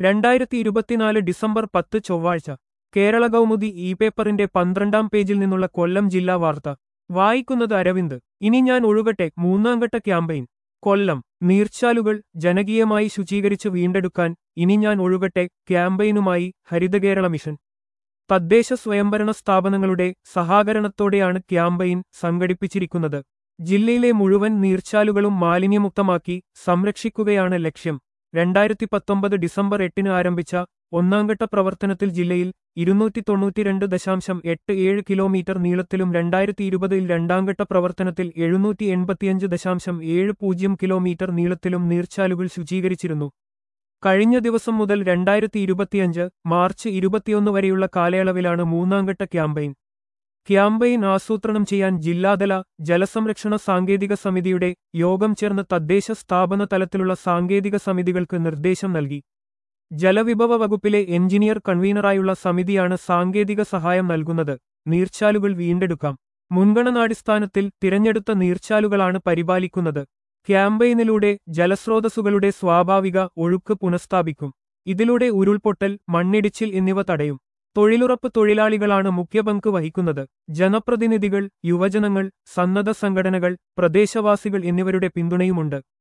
രണ്ടായിരത്തി ഇരുപത്തിനാല് ഡിസംബർ പത്ത് ചൊവ്വാഴ്ച കേരള കൗമുദി ഇ പേപ്പറിന്റെ പന്ത്രണ്ടാം പേജിൽ നിന്നുള്ള കൊല്ലം ജില്ലാ വാർത്ത വായിക്കുന്നത് അരവിന്ദ് ഇനി ഞാൻ ഒഴുകട്ടെ മൂന്നാംഘട്ട ക്യാമ്പയിൻ കൊല്ലം നീർച്ചാലുകൾ ജനകീയമായി ശുചീകരിച്ച് വീണ്ടെടുക്കാൻ ഇനി ഞാൻ ഒഴുകട്ടെ ക്യാമ്പയിനുമായി ഹരിതകേരള മിഷൻ തദ്ദേശ സ്വയംഭരണ സ്ഥാപനങ്ങളുടെ സഹകരണത്തോടെയാണ് ക്യാമ്പയിൻ സംഘടിപ്പിച്ചിരിക്കുന്നത് ജില്ലയിലെ മുഴുവൻ നീർച്ചാലുകളും മാലിന്യമുക്തമാക്കി സംരക്ഷിക്കുകയാണ് ലക്ഷ്യം രണ്ടായിരത്തി പത്തൊമ്പത് ഡിസംബർ എട്ടിന് ആരംഭിച്ച ഒന്നാംഘട്ട പ്രവർത്തനത്തിൽ ജില്ലയിൽ ഇരുന്നൂറ്റി തൊണ്ണൂറ്റിരണ്ട് ദശാംശം എട്ട് ഏഴ് കിലോമീറ്റർ നീളത്തിലും രണ്ടായിരത്തി ഇരുപതിൽ രണ്ടാംഘട്ട പ്രവർത്തനത്തിൽ എഴുന്നൂറ്റി എൺപത്തിയഞ്ച് ദശാംശം ഏഴ് പൂജ്യം കിലോമീറ്റർ നീളത്തിലും നീർച്ചാലുകൾ ശുചീകരിച്ചിരുന്നു കഴിഞ്ഞ ദിവസം മുതൽ രണ്ടായിരത്തി ഇരുപത്തിയഞ്ച് മാർച്ച് ഇരുപത്തിയൊന്ന് വരെയുള്ള കാലയളവിലാണ് മൂന്നാംഘട്ട ക്യാമ്പയിൻ ക്യാമ്പയിൻ ആസൂത്രണം ചെയ്യാൻ ജില്ലാതല ജലസംരക്ഷണ സാങ്കേതിക സമിതിയുടെ യോഗം ചേർന്ന് തദ്ദേശ സ്ഥാപന തലത്തിലുള്ള സാങ്കേതിക സമിതികൾക്ക് നിർദ്ദേശം നൽകി ജലവിഭവ വകുപ്പിലെ എഞ്ചിനീയർ കൺവീനറായുള്ള സമിതിയാണ് സാങ്കേതിക സഹായം നൽകുന്നത് നീർച്ചാലുകൾ വീണ്ടെടുക്കാം മുൻഗണനാടിസ്ഥാനത്തിൽ തിരഞ്ഞെടുത്ത നീർച്ചാലുകളാണ് പരിപാലിക്കുന്നത് ക്യാമ്പയിനിലൂടെ ജലസ്രോതസ്സുകളുടെ സ്വാഭാവിക ഒഴുക്ക് പുനഃസ്ഥാപിക്കും ഇതിലൂടെ ഉരുൾപൊട്ടൽ മണ്ണിടിച്ചിൽ എന്നിവ തടയും തൊഴിലുറപ്പ് തൊഴിലാളികളാണ് മുഖ്യ പങ്ക് വഹിക്കുന്നത് ജനപ്രതിനിധികൾ യുവജനങ്ങൾ സന്നദ്ധ സംഘടനകൾ പ്രദേശവാസികൾ എന്നിവരുടെ പിന്തുണയുമുണ്ട്